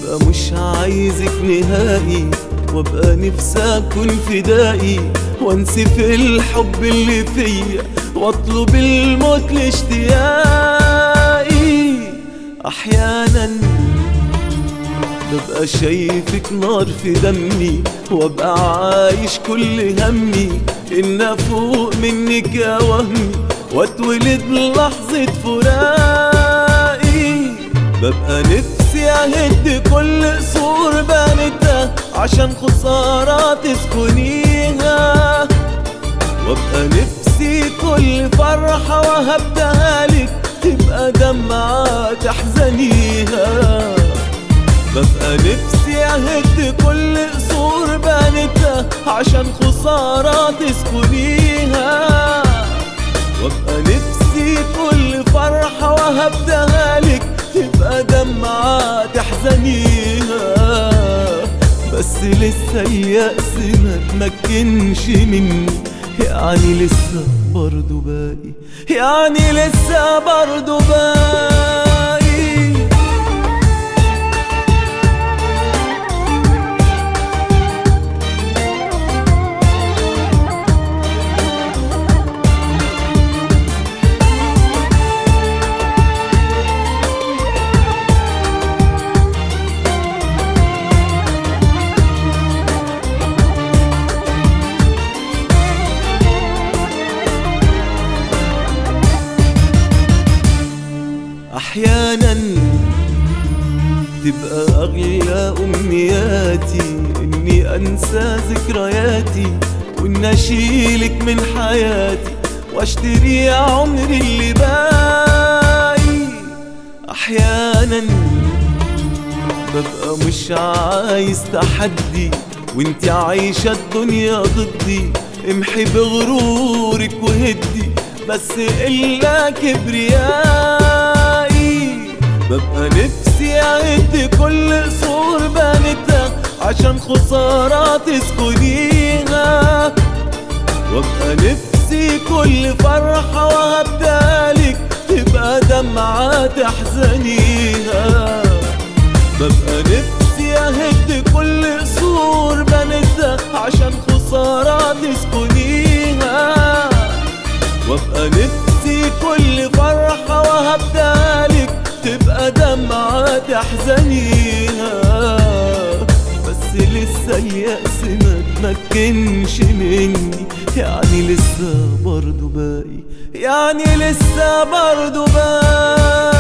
ببقى مش عايزك نهائي وابقى نفسي اكون فدائي وانسي في الحب اللي فيا واطلب الموت لاشتياقي احيانا ببقى شايفك نار في دمي وابقى عايش كل همي ان افوق منك يا وهمي واتولد لحظة فراقي ببقى نفسي اهد كل قصور بنتها عشان خسارة تسكنيها وابقى نفسي كل فرحة وهبتها لك تبقى دمعة تحزنيها ببقى نفسي اهد كل قصور بنتها عشان خسارة تسكنيها وابقى نفسي كل فرحة وهبتها لك تبقى دمعة تحزنيها بس لسه اليأس ما تمكنش مني يعني لسه برضو باقي يعني لسه برضو باقي احيانا تبقى اغلى امنياتي اني انسى ذكرياتي وان اشيلك من حياتي واشتري عمري اللي باقي احيانا ببقى مش عايز تحدي وانت عايشة الدنيا ضدي امحي بغرورك وهدي بس الا كبريائي ببقى نفسي اهد كل قصور بنتها عشان خسارة تسكنيها وابقى نفسي كل فرحة وهبتها لك تبقى دمعة تحزنيها ببقى نفسي اهد كل قصور بنتها عشان خسارة تسكنيها وابقى نفسي كل فرحة وهبتها لك تبقى دمعة تحزنيها بس لسه اليأس ما تمكنش مني يعني لسه برضو باقي يعني لسه برضو باقي